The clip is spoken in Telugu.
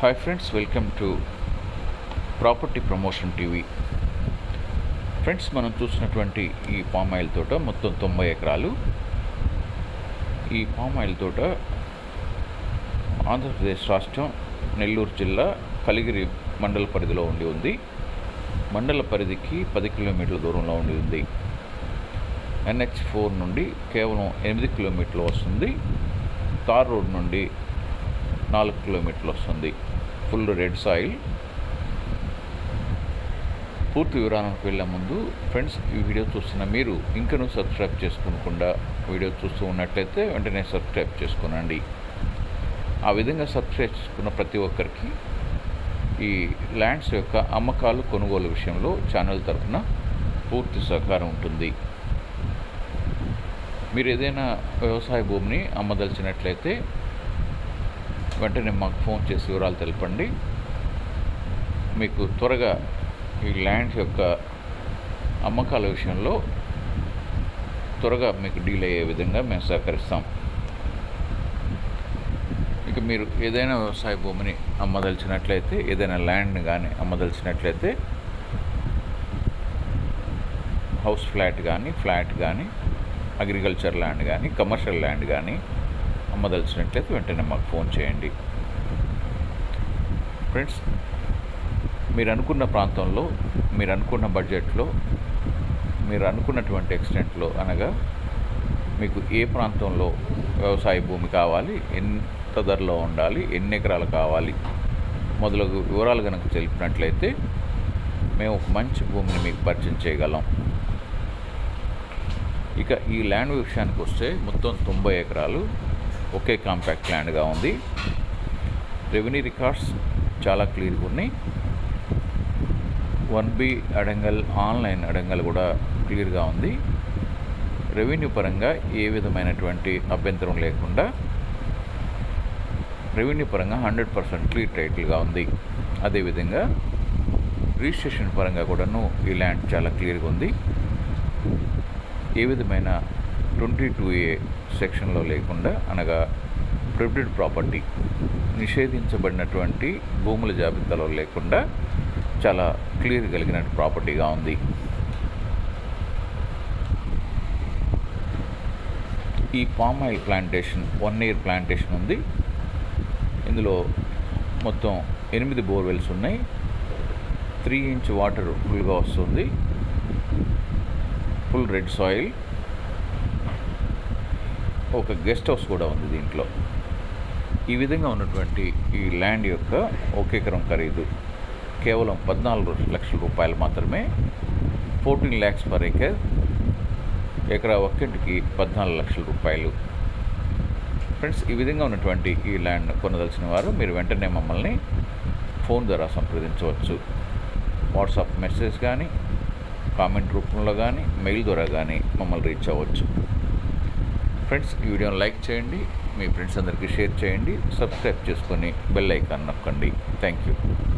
hi friends welcome to property promotion TV friends మనం చూసినటువంటి ఈ పామ్ ఆయిల్ తోట మొత్తం తొంభై ఎకరాలు ఈ పామ్ ఆయిల్ తోట ఆంధ్రప్రదేశ్ రాష్ట్రం నెల్లూరు జిల్లా కలిగిరి మండల పరిధిలో ఉండి ఉంది మండల పరిధికి పది కిలోమీటర్ల దూరంలో ఉండి ఉంది ఎన్హెచ్ ఫోర్ నుండి కేవలం ఎనిమిది కిలోమీటర్లు వస్తుంది తార్ రోడ్ నుండి నాలుగు కిలోమీటర్లు వస్తుంది ఫుల్ రెడ్ సాయిల్ పూర్తి వివరాలకు వెళ్ళే ముందు ఫ్రెండ్స్ ఈ వీడియో చూస్తున్న మీరు ఇంకనూ సబ్స్క్రైబ్ చేసుకోకుండా వీడియో చూస్తూ ఉన్నట్లయితే వెంటనే సబ్స్క్రైబ్ చేసుకునండి ఆ విధంగా సబ్స్క్రైబ్ చేసుకున్న ప్రతి ఒక్కరికి ఈ ల్యాండ్స్ యొక్క అమ్మకాలు కొనుగోలు విషయంలో ఛానల్ తరఫున పూర్తి సహకారం ఉంటుంది మీరు ఏదైనా వ్యవసాయ భూమిని అమ్మదలిచినట్లయితే వెంటనే మాకు ఫోన్ చేసి వివరాలు తెలపండి మీకు త్వరగా ఈ ల్యాండ్స్ యొక్క అమ్మకాల విషయంలో త్వరగా మీకు డీల్ అయ్యే విధంగా మేము సహకరిస్తాం ఇక మీరు ఏదైనా వ్యవసాయ భూమిని అమ్మదలిచినట్లయితే ఏదైనా ల్యాండ్ని కానీ అమ్మదలిచినట్లయితే హౌస్ ఫ్లాట్ కానీ ఫ్లాట్ కానీ అగ్రికల్చర్ ల్యాండ్ కానీ కమర్షియల్ ల్యాండ్ కానీ అమ్మదలిచినట్లయితే వెంటనే మాకు ఫోన్ చేయండి ఫ్రెండ్స్ మీరు అనుకున్న ప్రాంతంలో మీరు అనుకున్న బడ్జెట్లో మీరు అనుకున్నటువంటి ఎక్స్టెంట్లో అనగా మీకు ఏ ప్రాంతంలో వ్యవసాయ భూమి కావాలి ఎంత ధరలో ఉండాలి ఎన్ని ఎకరాలు కావాలి మొదలగు వివరాలు కనుక తెలిపినట్లయితే మేము ఒక మంచి భూమిని మీకు పరిచయం చేయగలం ఇక ఈ ల్యాండ్ విషయానికి వస్తే మొత్తం తొంభై ఎకరాలు ఒకే కాంపాక్ట్ ల్యాండ్గా ఉంది రెవెన్యూ రికార్డ్స్ చాలా క్లియర్గా ఉన్నాయి వన్ బి అడంగల్ ఆన్లైన్ అడంగల్ కూడా క్లియర్గా ఉంది రెవెన్యూ పరంగా ఏ విధమైనటువంటి అభ్యంతరం లేకుండా రెవెన్యూ పరంగా హండ్రెడ్ పర్సెంట్ క్లియర్ టైటిల్గా ఉంది అదేవిధంగా రిజిస్ట్రేషన్ పరంగా కూడాను ఈ ల్యాండ్ చాలా క్లియర్గా ఉంది ఏ విధమైన ట్వంటీ టూ ఏ సెక్షన్లో లేకుండా అనగా ప్రిప్టెడ్ ప్రాపర్టీ నిషేధించబడినటువంటి భూముల జాబితాలో లేకుండా చాలా క్లియర్ కలిగిన ప్రాపర్టీగా ఉంది ఈ palm oil plantation one year plantation ఉంది ఇందులో మొత్తం ఎనిమిది బోర్వెల్స్ ఉన్నాయి త్రీ ఇంచ్ వాటర్ ఫుల్గా వస్తుంది ఫుల్ రెడ్ సాయిల్ ఒక గెస్ట్ హౌస్ కూడా ఉంది దీంట్లో ఈ విధంగా ఉన్నటువంటి ఈ ల్యాండ్ యొక్క ఒక ఎకరం ఖరీదు కేవలం పద్నాలుగు లక్షల రూపాయలు మాత్రమే ఫోర్టీన్ ల్యాక్స్ పర్ ఎకర్ ఎకరా ఒక్కింటికి పద్నాలుగు లక్షల రూపాయలు ఫ్రెండ్స్ ఈ విధంగా ఉన్నటువంటి ఈ ల్యాండ్ కొనదలిచిన వారు మీరు వెంటనే మమ్మల్ని ఫోన్ ద్వారా సంప్రదించవచ్చు వాట్సాప్ మెసేజ్ కానీ కామెంట్ రూపంలో కానీ మెయిల్ ద్వారా కానీ మమ్మల్ని రీచ్ అవ్వచ్చు ఫ్రెండ్స్ ఈ వీడియోని లైక్ చేయండి మీ ఫ్రెండ్స్ అందరికీ షేర్ చేయండి సబ్స్క్రైబ్ చేసుకొని బెల్ ఐకాన్ నొక్కండి థ్యాంక్ యూ